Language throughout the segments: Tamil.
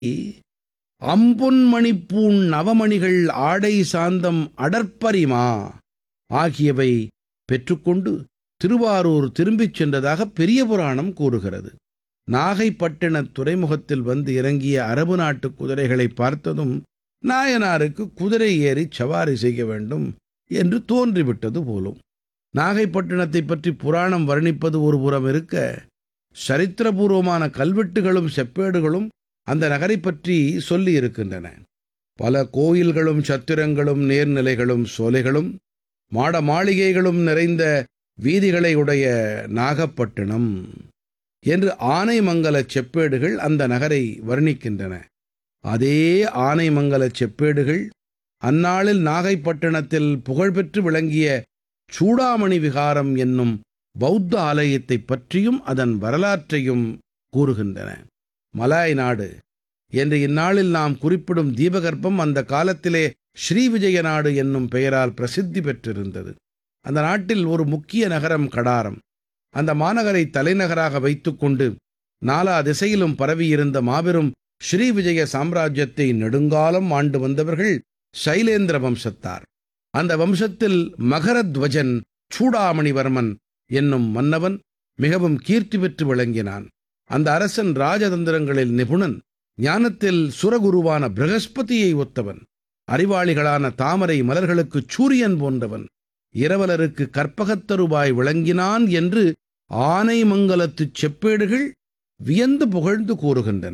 அம்பொன்மணிப்பூண் நவமணிகள் ஆடை சாந்தம் அடற்பரிமா ஆகியவை பெற்றுக்கொண்டு திருவாரூர் திரும்பிச் சென்றதாக பெரிய புராணம் கூறுகிறது நாகைப்பட்டினத் துறைமுகத்தில் வந்து இறங்கிய அரபு நாட்டு குதிரைகளை பார்த்ததும் நாயனாருக்கு குதிரை ஏறி சவாரி செய்ய வேண்டும் என்று தோன்றிவிட்டது போலும் நாகைப்பட்டினத்தைப் பற்றி புராணம் வர்ணிப்பது ஒரு புறம் இருக்க சரித்திரபூர்வமான கல்வெட்டுகளும் செப்பேடுகளும் அந்த நகரைப் பற்றி சொல்லி இருக்கின்றன பல கோயில்களும் சத்திரங்களும் நீர்நிலைகளும் சோலைகளும் மாட மாளிகைகளும் நிறைந்த வீதிகளை உடைய நாகப்பட்டினம் என்று ஆனைமங்கலச் செப்பேடுகள் அந்த நகரை வர்ணிக்கின்றன அதே ஆனைமங்கலச் செப்பேடுகள் அந்நாளில் நாகைப்பட்டினத்தில் புகழ்பெற்று விளங்கிய சூடாமணி விகாரம் என்னும் பௌத்த ஆலயத்தைப் பற்றியும் அதன் வரலாற்றையும் கூறுகின்றன மலாய் நாடு என்று இந்நாளில் நாம் குறிப்பிடும் தீபகற்பம் அந்த காலத்திலே ஸ்ரீவிஜய நாடு என்னும் பெயரால் பிரசித்தி பெற்றிருந்தது அந்த நாட்டில் ஒரு முக்கிய நகரம் கடாரம் அந்த மாநகரை தலைநகராக வைத்துக்கொண்டு நாலா திசையிலும் பரவியிருந்த மாபெரும் ஸ்ரீவிஜய சாம்ராஜ்யத்தை நெடுங்காலம் ஆண்டு வந்தவர்கள் சைலேந்திர வம்சத்தார் அந்த வம்சத்தில் மகரத்வஜன் சூடாமணிவர்மன் என்னும் மன்னவன் மிகவும் கீர்த்தி பெற்று விளங்கினான் அந்த அரசன் ராஜதந்திரங்களில் நிபுணன் ஞானத்தில் சுரகுருவான பிரகஸ்பதியை ஒத்தவன் அறிவாளிகளான தாமரை மலர்களுக்குச் சூரியன் போன்றவன் இரவலருக்கு கற்பகத்தருவாய் விளங்கினான் என்று ஆனைமங்கலத்துச் செப்பேடுகள் வியந்து புகழ்ந்து கூறுகின்றன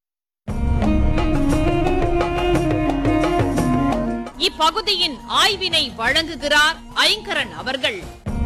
இப்பகுதியின் ஆய்வினை வழங்குகிறார் ஐங்கரன் அவர்கள்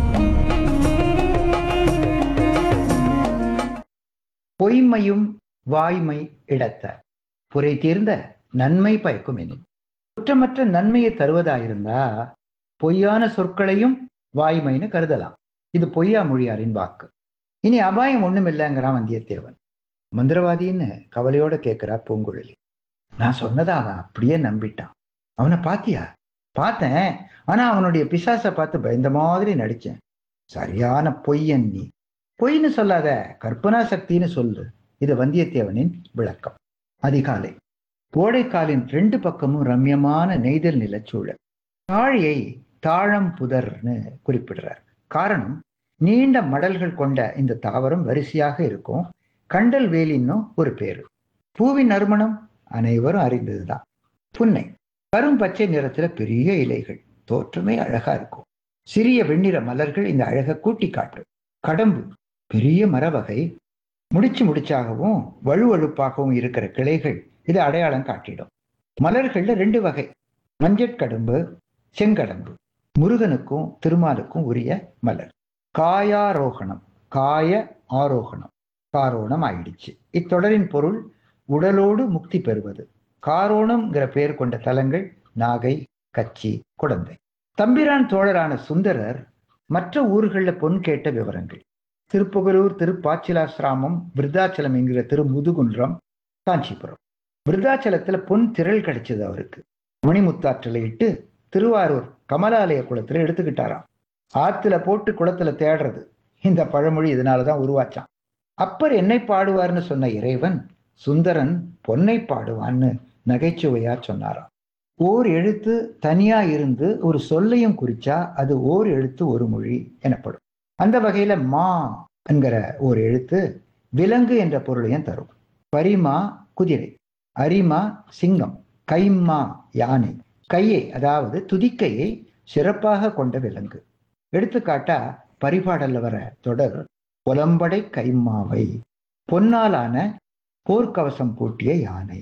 பொய்மையும் வாய்மை இடத்த புரை தீர்ந்த நன்மை பயக்கும் எனின் குற்றமற்ற நன்மையை தருவதாயிருந்தா பொய்யான சொற்களையும் வாய்மைன்னு கருதலாம் இது பொய்யா மொழியாரின் வாக்கு இனி அபாயம் ஒண்ணும் இல்லைங்கிறான் வந்தியத்தேவன் மந்திரவாதின்னு கவலையோட கேட்கிறா பூங்குழலி நான் சொன்னதை அவன் அப்படியே நம்பிட்டான் அவனை பாத்தியா பார்த்தேன் ஆனா அவனுடைய பிசாசை பார்த்து பயந்த மாதிரி நடிச்சேன் சரியான பொய்யன் நீ பொய்ன்னு சொல்லாத கற்பனா சக்தின்னு சொல்லு இது வந்தியத்தேவனின் விளக்கம் அதிகாலை கோடைக்காலின் ரெண்டு பக்கமும் ரம்யமான நெய்தல் நிலச்சூழல் தாழியை தாழம் புதர்னு குறிப்பிடுறார் காரணம் நீண்ட மடல்கள் கொண்ட இந்த தாவரம் வரிசையாக இருக்கும் கண்டல் வேலின்னும் ஒரு பேரு பூவின் நறுமணம் அனைவரும் அறிந்ததுதான் புன்னை கரும் பச்சை நிறத்துல பெரிய இலைகள் தோற்றமே அழகா இருக்கும் சிறிய வெண்ணிற மலர்கள் இந்த அழகை கூட்டி காட்டும் கடம்பு பெரிய மரவகை முடிச்சு முடிச்சாகவும் வழுவழுப்பாகவும் இருக்கிற கிளைகள் இது அடையாளம் காட்டிடும் மலர்கள்ல ரெண்டு வகை மஞ்சட்கடம்பு செங்கடம்பு முருகனுக்கும் திருமாலுக்கும் உரிய மலர் காயாரோகணம் காய ஆரோகணம் காரோணம் ஆயிடுச்சு இத்தொடரின் பொருள் உடலோடு முக்தி பெறுவது காரோணம்ங்கிற பெயர் கொண்ட தலங்கள் நாகை கச்சி குடந்தை தம்பிரான் தோழரான சுந்தரர் மற்ற ஊர்களில் பொன் கேட்ட விவரங்கள் திருப்புகலூர் திருப்பாச்சிலாசிராமம் விருத்தாச்சலம் என்கிற திருமுதுகுன்றம் காஞ்சிபுரம் விருத்தாச்சலத்துல பொன் திரள் கிடைச்சது அவருக்கு மணிமுத்தாற்றலை இட்டு திருவாரூர் கமலாலய குளத்துல எடுத்துக்கிட்டாராம் ஆத்துல போட்டு குளத்துல தேடுறது இந்த பழமொழி இதனாலதான் உருவாச்சான் அப்பர் என்னை பாடுவார்னு சொன்ன இறைவன் சுந்தரன் பொன்னை பாடுவான்னு நகைச்சுவையா சொன்னாராம் ஓர் எழுத்து தனியா இருந்து ஒரு சொல்லையும் குறிச்சா அது ஓர் எழுத்து ஒரு மொழி எனப்படும் அந்த வகையில மா என்கிற ஒரு எழுத்து விலங்கு என்ற பொருளையும் தரும் பரிமா குதிரை அரிமா சிங்கம் கைம்மா யானை கையை அதாவது துதிக்கையை சிறப்பாக கொண்ட விலங்கு எடுத்துக்காட்டா பரிபாடல்ல வர தொடர் புலம்படை கைம்மாவை பொன்னாலான போர்க்கவசம் பூட்டிய யானை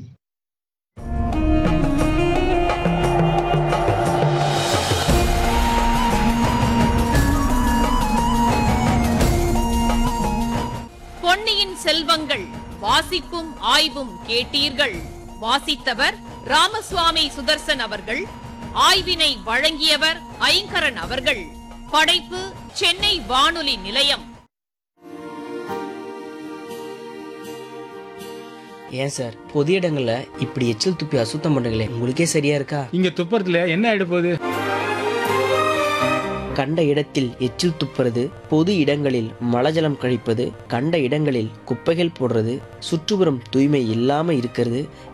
பொன்னியின் செல்வங்கள் வாசிப்பும் ஆய்வும் கேட்டீர்கள் வாசித்தவர் ராமசுவாமி சுதர்சன் அவர்கள் ஆய்வினை வழங்கியவர் ஐங்கரன் அவர்கள் படைப்பு சென்னை வானொலி நிலையம் ஏன் சார் பொது இடங்கள்ல இப்படி எச்சில் துப்பி அசுத்தம் பண்ணுங்களே உங்களுக்கே சரியா இருக்கா இங்க துப்புறதுல என்ன ஆயிட போகுது கண்ட இடத்தில் எச்சில் துப்புறது பொது இடங்களில் மலஜலம் கழிப்பது கண்ட இடங்களில் குப்பைகள் போடுறது சுற்றுப்புறம் தூய்மை இல்லாம இருக்கிறது